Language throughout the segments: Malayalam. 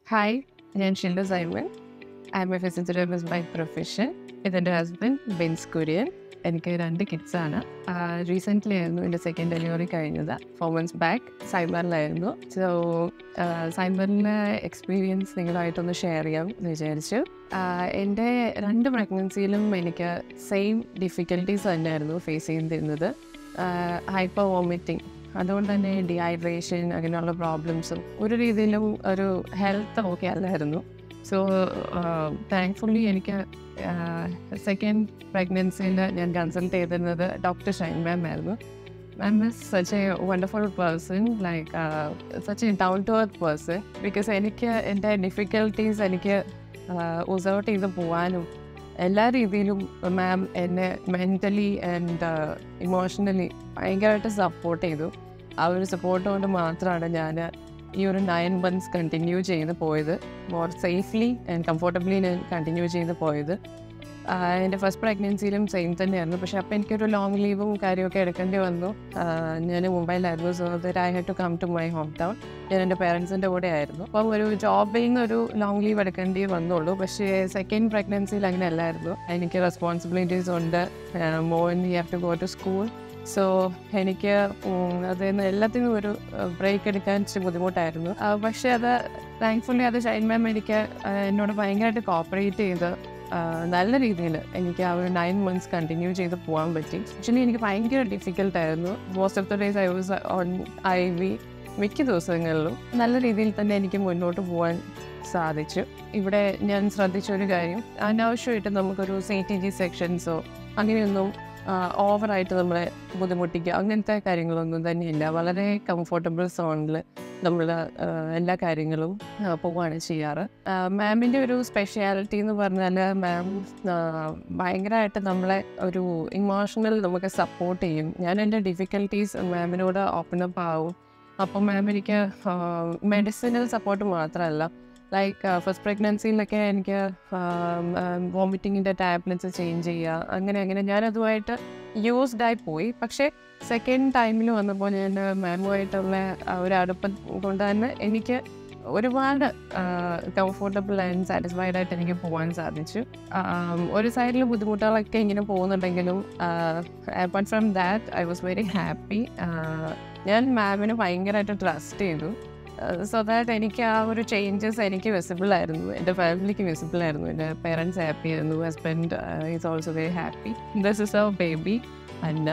ഹായ് ഞാൻ Shilda Simon I am a physiotherapist by profession ഇതെൻ്റെ ഹസ്ബൻഡ് ബെൻസ് കുര്യൻ എനിക്ക് രണ്ട് കിഡ്സാണ് റീസെൻ്റ്ലി ആയിരുന്നു എൻ്റെ സെക്കൻഡ് ഡെലിവറി കഴിഞ്ഞത് ഫോർ മന്ത്സ് ബാക്ക് സൈബറിലായിരുന്നു സോ സൈബറിലെ എക്സ്പീരിയൻസ് നിങ്ങളായിട്ടൊന്ന് ഷെയർ ചെയ്യാം എന്ന് വിചാരിച്ചു ആഹ് എൻ്റെ രണ്ട് പ്രഗ്നൻസിയിലും എനിക്ക് സെയിം ഡിഫിക്കൽട്ടീസ് തന്നെയായിരുന്നു ഫേസ് ചെയ്തിരുന്നത് ഹൈപ്പർ വോമിറ്റിംഗ് അതുകൊണ്ട് തന്നെ ഡീഹൈഡ്രേഷൻ അങ്ങനെയുള്ള പ്രോബ്ലംസും ഒരു രീതിയിലും ഒരു ഹെൽത്ത് ഓക്കെ അല്ലായിരുന്നു സോ താങ്ക്ഫുള്ളി എനിക്ക് സെക്കൻഡ് പ്രഗ്നൻസിയിൽ ഞാൻ കൺസൾട്ട് ചെയ്തിരുന്നത് ഡോക്ടർ ഷൈൻ മാം ആയിരുന്നു മാം is such a wonderful person like such a down to earth person because എനിക്ക് എൻ്റെ ഡിഫിക്കൽട്ടീസ് എനിക്ക് ഒസേർട്ട് ചെയ്ത് പോകാനും എല്ലാ രീതിയിലും മാം എന്നെ മെൻ്റലി ആൻഡ് ഇമോഷണലി ഭയങ്കരമായിട്ട് സപ്പോർട്ട് ചെയ്തു ആ ഒരു സപ്പോർട്ട് കൊണ്ട് മാത്രമാണ് ഞാൻ ഈ ഒരു നയൻ മന്ത്സ് കണ്ടിന്യൂ ചെയ്ത് പോയത് മോർ സേഫ്ലി ആൻഡ് കംഫർട്ടബിളി ഞാൻ കണ്ടിന്യൂ ചെയ്ത് പോയത് ആഹ് എൻ്റെ ഫസ്റ്റ് പ്രഗ്നൻസിയിലും സെയിം തന്നെയായിരുന്നു പക്ഷേ അപ്പോൾ എനിക്കൊരു ലോങ് ലീവും കാര്യമൊക്കെ എടുക്കേണ്ടി വന്നു ആഹ് ഞാൻ മുംബൈയിലായിരുന്നു so that I had to come to my home town ഞാൻ എൻ്റെ പേരൻസിൻ്റെ കൂടെ ആയിരുന്നു അപ്പം ഒരു ജോബിൽ നിന്ന് ഒരു ലോങ് ലീവ് എടുക്കേണ്ടി വന്നുള്ളൂ പക്ഷേ സെക്കൻഡ് പ്രഗ്നൻസിയിൽ അങ്ങനെ അല്ലായിരുന്നു എനിക്ക് റെസ്പോൺസിബിലിറ്റീസ് ഉണ്ട് മോൻ you have to go to school so എനിക്ക് ഉം, അതിൽ നിന്ന് എല്ലാത്തിനും ഒരു ബ്രേക്ക് എടുക്കാൻ ഇച്ചിരി ബുദ്ധിമുട്ടായിരുന്നു ആ, പക്ഷേ അത് താങ്ക്ഫുള്ളി അത് ഷൈൻ മാം എനിക്ക് ആ, എന്നോട് ഭയങ്കരമായിട്ട് കോപ്പറേറ്റ് ചെയ്ത് ആ, നല്ല രീതിയിൽ എനിക്ക് ആ ഒരു നയൻ മന്ത്സ് കണ്ടിന്യൂ ചെയ്ത് പോകാൻ പറ്റി ആക്ച്വലി എനിക്ക് ഭയങ്കര ഡിഫിക്കൽട്ടായിരുന്നു most of the days I was on I V മിക്ക ദിവസങ്ങളിലും നല്ല രീതിയിൽ തന്നെ എനിക്ക് മുന്നോട്ട് പോകാൻ സാധിച്ചു ഇവിടെ ഞാൻ ശ്രദ്ധിച്ച ഒരു കാര്യം അനാവശ്യമായിട്ട് നമുക്കൊരു സി ടി ജി സെക്ഷൻസോ അങ്ങനെയൊന്നും ഓവറായിട്ട് നമ്മളെ ബുദ്ധിമുട്ടിക്കുക അങ്ങനത്തെ കാര്യങ്ങളൊന്നും തന്നെയില്ല വളരെ കംഫർട്ടബിൾ സോണിൽ നമ്മൾ എല്ലാ കാര്യങ്ങളും ആ, പോവുകയാണ് ചെയ്യാറ് മാമിൻ്റെ ഒരു സ്പെഷ്യാലിറ്റി എന്ന് പറഞ്ഞാൽ മാം ഭയങ്കരമായിട്ട് നമ്മളെ ഒരു ഇമോഷണൽ നമുക്ക് സപ്പോർട്ട് ചെയ്യും ഞാൻ എൻ്റെ ഡിഫിക്കൽട്ടീസ് മാമിനോട് ഓപ്പൺ അപ്പ് ആവും അപ്പം മാം എനിക്ക് മെഡിസിനൽ സപ്പോർട്ട് മാത്രമല്ല ലൈക്ക് ഫസ്റ്റ് പ്രഗ്നൻസിയിലൊക്കെ എനിക്ക് വോമിറ്റിങ്ങിൻ്റെ ടാബ്ലറ്റ്സ് ചേഞ്ച് ചെയ്യുക അങ്ങനെ അങ്ങനെ ഞാനതുമായിട്ട് യൂസ്ഡ് ആയി പോയി പക്ഷേ സെക്കൻഡ് ടൈമിൽ വന്നപ്പോൾ ഞാൻ മാമുമായിട്ടുള്ള ആ ഒരു അടുപ്പം കൊണ്ട് തന്നെ എനിക്ക് ഒരുപാട് കംഫർട്ടബിൾ ആൻഡ് സാറ്റിസ്ഫൈഡ് ആയിട്ട് എനിക്ക് പോകാൻ സാധിച്ചു ആം, ഒരു സൈഡിൽ ബുദ്ധിമുട്ടുകളൊക്കെ ഇങ്ങനെ പോകുന്നുണ്ടെങ്കിലും apart from that I was very happy ഞാൻ മാമിന് ഭയങ്കരമായിട്ട് ട്രസ്റ്റ് ചെയ്തു സോ ദാറ്റ് എനിക്ക് ആ ഒരു ചേഞ്ചസ് എനിക്ക് വിസിബിൾ ആയിരുന്നു എൻ്റെ ഫാമിലിക്ക് വിസിബിൾ ആയിരുന്നു എൻ്റെ പേരൻസ് ഹാപ്പി ആയിരുന്നു husband is also very happy this is a baby Anna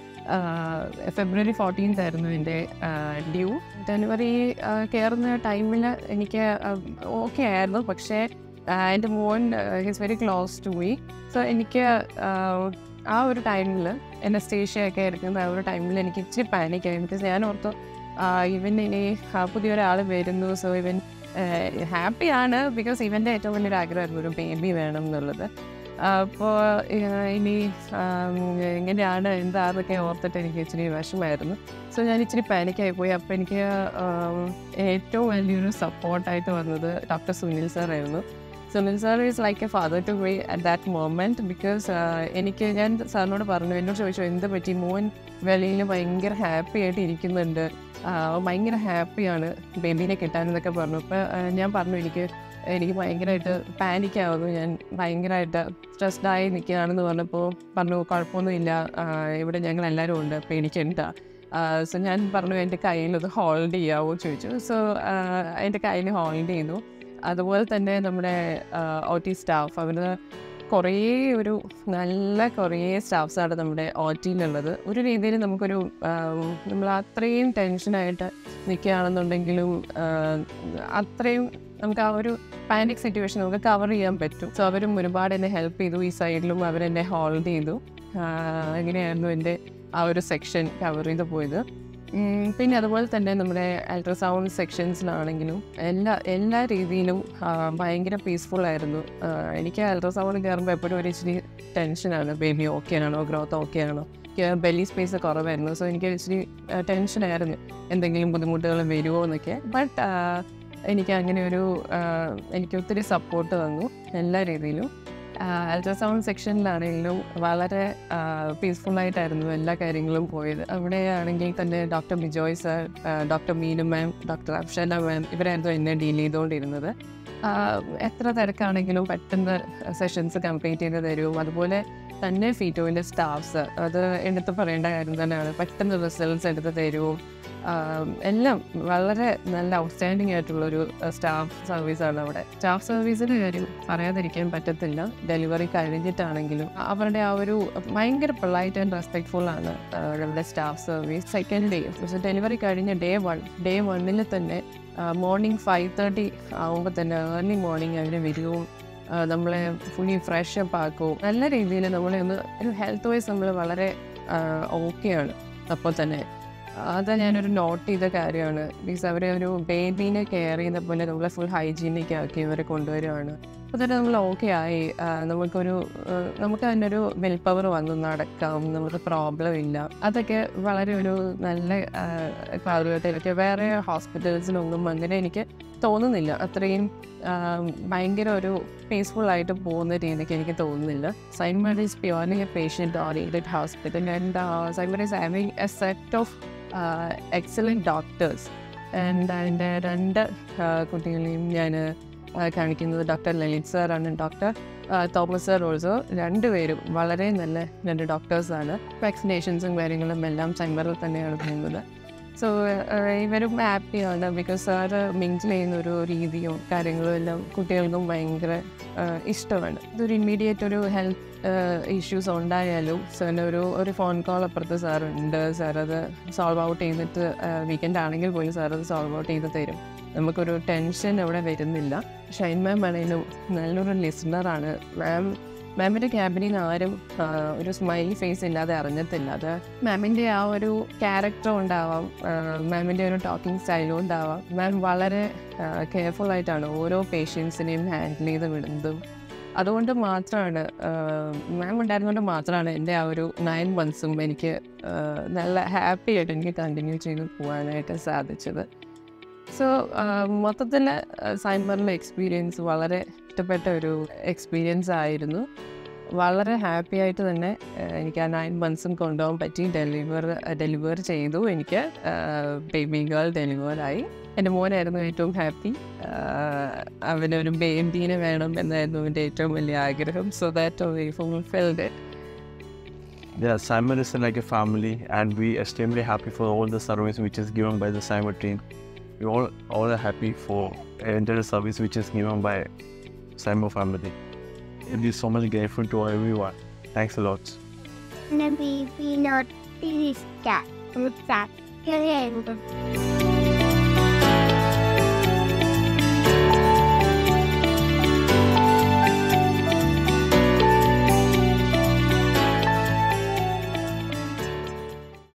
February fourteenth ആയിരുന്നു എൻ്റെ ഡ്യൂ ജനുവരി കയറുന്ന ടൈമിൽ എനിക്ക് ഓക്കെ ആയിരുന്നു പക്ഷേ എൻ്റെ മോൻ his very close to me so എനിക്ക് ആഹ്, ആ ഒരു ടൈമിൽ എൻ്റെ സ്റ്റേഷയൊക്കെ എടുക്കുന്ന ആ ഒരു ടൈമിൽ എനിക്ക് ഇച്ചിരി പാനിക്കായി ബിക്കോസ് ഞാൻ ഓർത്തു ഇവൻ ഇനി ആ, പുതിയൊരാൾ വരുന്നു സോ ഇവൻ ഹാപ്പിയാണ് ബിക്കോസ് ഇവൻ്റെ ഏറ്റവും വലിയൊരു ആഗ്രഹമായിരുന്നു ഒരു ബേബി വേണം എന്നുള്ളത് അപ്പോൾ ഇനി ആം, എങ്ങനെയാണ് എന്താന്നൊക്കെ ഓർത്തിട്ട് എനിക്ക് ഇച്ചിരി വിഷമായിരുന്നു സോ ഞാൻ ഇച്ചിരി പാനിക്കായി പോയി അപ്പോൾ എനിക്ക് ആം, ഏറ്റവും വലിയൊരു സപ്പോർട്ടായിട്ട് വന്നത് ഡോക്ടർ സുനിൽ സാറായിരുന്നു Sunil sir is like a father to me at that moment because എനിക്ക് ഞാൻ സാറിനോട് പറഞ്ഞു എന്നോട് ചോദിച്ചു എന്ത് പറ്റി മോൻ വെളിയിൽ ഭയങ്കര ഹാപ്പി ആയിട്ട് ഇരിക്കുന്നുണ്ട് ആ, ഭയങ്കര ഹാപ്പിയാണ് ബേബീനെ കിട്ടാനെന്നൊക്കെ പറഞ്ഞു അപ്പോൾ ഞാൻ പറഞ്ഞു എനിക്ക് എനിക്ക് ഭയങ്കരമായിട്ട് പാനിക് ആവുന്നു ഞാൻ ഭയങ്കരമായിട്ട് സ്ട്രെസ്ഡ് ആയി നിൽക്കുകയാണെന്ന് പറഞ്ഞപ്പോൾ പറഞ്ഞു കുഴപ്പമൊന്നുമില്ല ആ, ഇവിടെ ഞങ്ങൾ എല്ലാവരും ഉണ്ട് പേടിക്കണ്ട സോ ഞാൻ പറഞ്ഞു എൻ്റെ കയ്യിൽ അത് ഹോൾഡ് ചെയ്യാവോ ചോദിച്ചു സോ എൻ്റെ കയ്യിൽ ഹോൾഡ് ചെയ്തു അതുപോലെ തന്നെ നമ്മുടെ ഒ ടി സ്റ്റാഫ് അവർ കുറേ ഒരു നല്ല കുറേ സ്റ്റാഫ്സാണ് നമ്മുടെ ഒ ടിയിലുള്ളത് ഒരു രീതിയിൽ നമുക്കൊരു ആം, നമ്മൾ അത്രയും ടെൻഷനായിട്ട് നിൽക്കുകയാണെന്നുണ്ടെങ്കിലും ആ, അത്രയും നമുക്ക് ആ ഒരു പാനിക് സിറ്റുവേഷൻ നമുക്ക് കവർ ചെയ്യാൻ പറ്റും സോ അവരും ഒരുപാട് എന്നെ ഹെൽപ്പ് ചെയ്തു ഈ സൈഡിലും അവരെന്നെ ഹോൾഡ് ചെയ്തു ആ, അങ്ങനെയായിരുന്നു എൻ്റെ ആ ഒരു സെക്ഷൻ കവർ ചെയ്ത് പോയത് ഉം, പിന്നെ അതുപോലെ തന്നെ നമ്മുടെ അൾട്രാസൗണ്ട് സെക്ഷൻസിലാണെങ്കിലും എല്ലാ എല്ലാ രീതിയിലും ആ, ഭയങ്കര പീസ്ഫുൾ ആയിരുന്നു ആ, എനിക്ക് അൾട്രാസൗണ്ട് കയറുമ്പോൾ എപ്പോഴും ഒരു ഇച്ചിരി ടെൻഷനാണ് ബേബി ഓക്കെ ആണോ ഗ്രോത്ത് ഓക്കെ ആണോ ബെല്ലി സ്പേസ് കുറവായിരുന്നു സോ എനിക്ക് ഇച്ചിരി ടെൻഷനായിരുന്നു എന്തെങ്കിലും ബുദ്ധിമുട്ടുകൾ വരുമോ എന്നൊക്കെ ബട്ട് എനിക്ക് അങ്ങനെ ഒരു ആ, എനിക്ക് ഒത്തിരി സപ്പോർട്ട് തന്നു എല്ലാ രീതിയിലും അൾട്രാസൗണ്ട് സെക്ഷനിലാണെങ്കിലും വളരെ പീസ്ഫുൾ ആയിട്ടായിരുന്നു എല്ലാ കാര്യങ്ങളും പോയത് അവിടെ ആണെങ്കിൽ തന്നെ doctor Bijoy sir doctor Meenu ma'am doctor Afshana ma'am ഇവരായിരുന്നു എന്നെ ഡീൽ ചെയ്തുകൊണ്ടിരുന്നത് ആഹ് എത്ര തിരക്കാണെങ്കിലും പെട്ടെന്ന് സെഷൻസ് കംപ്ലീറ്റ് ചെയ്ത് തരും അതുപോലെ തന്നെ ഫീറ്റോയിൻ്റെ സ്റ്റാഫ്സ് അത് എടുത്ത് പറയേണ്ട കാര്യം തന്നെയാണ് പെട്ടെന്ന് റിസൾട്ട്സ് എടുത്ത് തരും ആഹ് എല്ലാം വളരെ നല്ല ഔട്ട്സ്റ്റാൻഡിങ് ആയിട്ടുള്ളൊരു സ്റ്റാഫ് സർവീസാണ് അവിടെ സ്റ്റാഫ് സർവീസിൻ്റെ കാര്യം പറയാതിരിക്കാൻ പറ്റത്തില്ല ഡെലിവറി കഴിഞ്ഞിട്ടാണെങ്കിലും അവരുടെ ആ ഒരു ഭയങ്കര പൊളൈറ്റ് ആൻഡ് റെസ്പെക്ട്ഫുൾ ആണ് ആഹ് നമ്മുടെ സ്റ്റാഫ് സർവീസ് സെക്കൻഡ് ഡേ പക്ഷേ ഡെലിവറി കഴിഞ്ഞ ഡേ വൺ ഡേ വണ്ണിൽ തന്നെ മോർണിംഗ് ഫൈവ് തേർട്ടി ആകുമ്പോൾ തന്നെ ഏർലി മോർണിംഗ് അവർ വരികയും ആ, നമ്മളെ ഫുള്ളി ഫ്രഷ് അപ്പ് ആക്കും നല്ല രീതിയിൽ നമ്മളെ ഒന്ന് ഒരു ഹെൽത്ത് വൈസ് നമ്മൾ വളരെ ഓക്കെയാണ് അപ്പോൾ തന്നെ അത് ഞാനൊരു നോട്ട് ചെയ്ത കാര്യമാണ് ബീക്സ് അവർ ഒരു ബേബീനെ കെയർ ചെയ്യുന്ന പോലെ നമ്മളെ ഫുൾ ഹൈജീനിക് ആക്കി ഇവരെ കൊണ്ടുവരികയാണ് അപ്പോൾ തന്നെ നമ്മൾ ഓക്കെ ആയി ആ, നമുക്കൊരു ആ, നമുക്ക് അതിൻ്റെ ഒരു വിൽ പവർ വന്നു നടക്കാം നമുക്ക് പ്രോബ്ലം ഇല്ല അതൊക്കെ വളരെ ഒരു നല്ല കാലഘട്ടത്തിലൊക്കെ വേറെ ഹോസ്പിറ്റൽസിലൊന്നും അങ്ങനെ എനിക്ക് തോന്നുന്നില്ല അത്രയും ആ, ഭയങ്കര ഒരു പീസ്ഫുൾ ആയിട്ട് പോകുന്ന രീതിക്ക് എനിക്ക് തോന്നുന്നില്ല Cimar is purely a patient oriented hospital and Cimar is having a set of excellent doctors and അതിൻ്റെ രണ്ട് ആ, കുട്ടികളെയും ഞാൻ കാണിക്കുന്നത് ഡോക്ടർ ലളിത് സാറാണ് ഡോക്ടർ തോമസ് സാർ ഓൾസോ രണ്ടുപേരും വളരെ നല്ല രണ്ട് ഡോക്ടേഴ്സാണ് വാക്സിനേഷൻസും കാര്യങ്ങളും എല്ലാം സൈമറിൽ തന്നെയാണ് പോകുന്നത് സോ ഇവരും ഹാപ്പിയാണ് ബിക്കോസ് സാറ് മിങ്കിൾ ചെയ്യുന്ന ഒരു രീതിയും കാര്യങ്ങളും എല്ലാം കുട്ടികൾക്കും ഭയങ്കര ആ, ഇഷ്ടമാണ് ഇതൊരു ഇമ്മീഡിയറ്റ് ഒരു ഹെൽത്ത് ഇഷ്യൂസ് ഉണ്ടായാലും സാറിന് ഒരു ഒരു ഫോൺ കോൾ അപ്പുറത്ത് സാറുണ്ട് സാർ അത് സോൾവ് ഔട്ട് ചെയ്തിട്ട് വീക്കെൻഡ് ആണെങ്കിൽ പോലും സാർ അത് സോൾവ് ഔട്ട് ചെയ്ത് തരും നമുക്കൊരു ടെൻഷൻ അവിടെ വരുന്നില്ല ഷൈൻ മാം ആണെങ്കിലും നല്ലൊരു ലിസണറാണ് മാം മാമിൻ്റെ ക്യാബിനിൽ നിന്ന് ആരും ആ, ഒരു സ്മൈലി ഫേസ് ഇല്ലാതെ അറിഞ്ഞത്തില്ല അത് മാമിൻ്റെ ആ ഒരു ക്യാരക്ടർ ഉണ്ടാവാം മാമിൻ്റെ ഒരു ടോക്കിംഗ് സ്റ്റൈലും ഉണ്ടാവാം മാം വളരെ കെയർഫുൾ ആയിട്ടാണ് ഓരോ പേഷ്യൻസിനെയും ഹാൻഡിൽ ചെയ്ത് വിടുന്നതും അതുകൊണ്ട് മാത്രമാണ് മാം ഉണ്ടായിരുന്നുകൊണ്ട് മാത്രമാണ് എൻ്റെ ആ ഒരു നയൻ മന്ത്സും എനിക്ക് ആ, നല്ല ഹാപ്പി ആയിട്ട് എനിക്ക് കണ്ടിന്യൂ ചെയ്ത് പോകാനായിട്ട് സാധിച്ചത് സോ മൊത്തത്തിൽ സൈൻബറിലെ എക്സ്പീരിയൻസ് വളരെ ഇഷ്ടപ്പെട്ട ഒരു എക്സ്പീരിയൻസ് ആയിരുന്നു വളരെ ഹാപ്പി ആയിട്ട് തന്നെ ആ, എനിക്ക് ആ നയൻ മന്ത്സും കൊണ്ടുപോകാൻ പറ്റി ഡെലിവർ ഡെലിവർ ചെയ്തു എനിക്ക് ബേബി ഗേൾ ഡെലിവറായി എൻ്റെ മോനായിരുന്നു ഏറ്റവും ഹാപ്പി അവനൊരു ബേബീനെ വേണം എന്നായിരുന്നു എൻ്റെ ഏറ്റവും വലിയ ആഗ്രഹം so that we fulfilled it Yeah, Simon is like a family, and we are extremely happy for all the service which is given by the Simon team. We all all are happy for entire service which is given by Simon family. We are so much grateful to everyone. Thanks a lot. Maybe we not this cat. What's that?